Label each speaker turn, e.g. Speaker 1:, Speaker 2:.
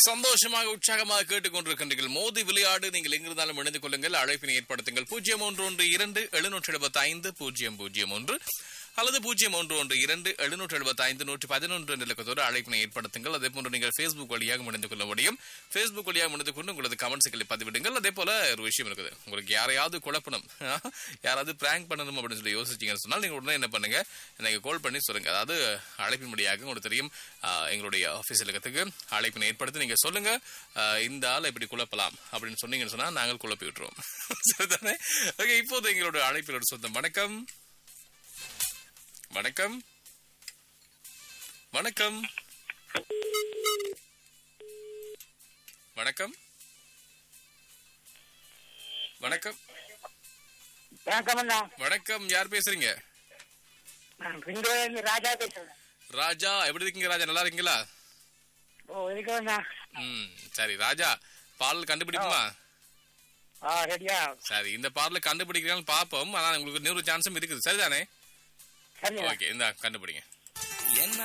Speaker 1: சந்தோஷமாக உற்சாகமாக கேட்டுக்கொண்டிருக்கின்றீர்கள் மோதி விளையாடு நீங்கள் எங்கிருந்தாலும் இணைந்து கொள்ளுங்கள் அழைப்பினை ஏற்படுத்துங்கள் பூஜ்ஜியம் ஒன்று ஒன்று இரண்டு எழுநூற்றி எழுபத்தி ஐந்து பூஜ்ஜியம் பூஜ்ஜியம் ஒன்று அல்லது பூஜ்ஜியம் ஒன்று ஒன்று இரண்டு எழுநூற்றி எழுபத்தி ஐந்து நூற்றி பதினொன்று என்ற இலக்கத்தோடு அழைப்பினை ஏற்படுத்துங்கள் அதே போன்று நீங்கள் ஃபேஸ்புக் வழியாக இணைந்து கொள்ள முடியும் ஃபேஸ்புக் வழியாக இணைந்து கொண்டு உங்களது கமெண்ட்ஸ்களை பதிவிடுங்கள் அதே போல ஒரு விஷயம் இருக்குது உங்களுக்கு யாரையாவது குழப்பணும் யாராவது பிராங்க் பண்ணணும் அப்படின்னு சொல்லி யோசிச்சீங்கன்னு சொன்னால் நீங்க உடனே என்ன பண்ணுங்க எனக்கு கால் பண்ணி சொல்லுங்க அதாவது அழைப்பின் முடியாக உங்களுக்கு தெரியும் ஆஹ், எங்களுடைய ஆஃபீஸ் இலக்கத்துக்கு அழைப்பினை ஏற்படுத்தி நீங்க சொல்லுங்க ஆஹ், இந்த ஆளை இப்படி குழப்பலாம் அப்படின்னு சொன்னீங்கன்னு சொன்னா நாங்கள் குழப்பி விட்டுருவோம் சரிதானே ஓகே இப்போது எங்களுடைய அழைப்பிலோட சொந்தம் வணக்கம் வணக்கம் வணக்கம் வணக்கம் வணக்கம்
Speaker 2: வணக்கம் அண்ணா
Speaker 1: வணக்கம் யார் பேசுறீங்க
Speaker 2: நான் பிங்கோலேருந்து ராஜா பேசுறேன்
Speaker 1: ராஜா எப்படி இருக்கீங்க ராஜா நல்லா இருக்கீங்களா
Speaker 2: ஓ இருக்கோம் அண்ணா
Speaker 1: ம் சரி ராஜா பாடல் கண்டுபிடிக்குமா
Speaker 2: ஆ ரெடியா
Speaker 1: சரி இந்த பாடல கண்டுபிடிக்கிறான்னு பாப்போம் ஆனா உங்களுக்கு நூறு சான்ஸும் இருக்குது சரிதானே
Speaker 2: சரி
Speaker 1: ஓகே இந்த கண்டுபிடிங்க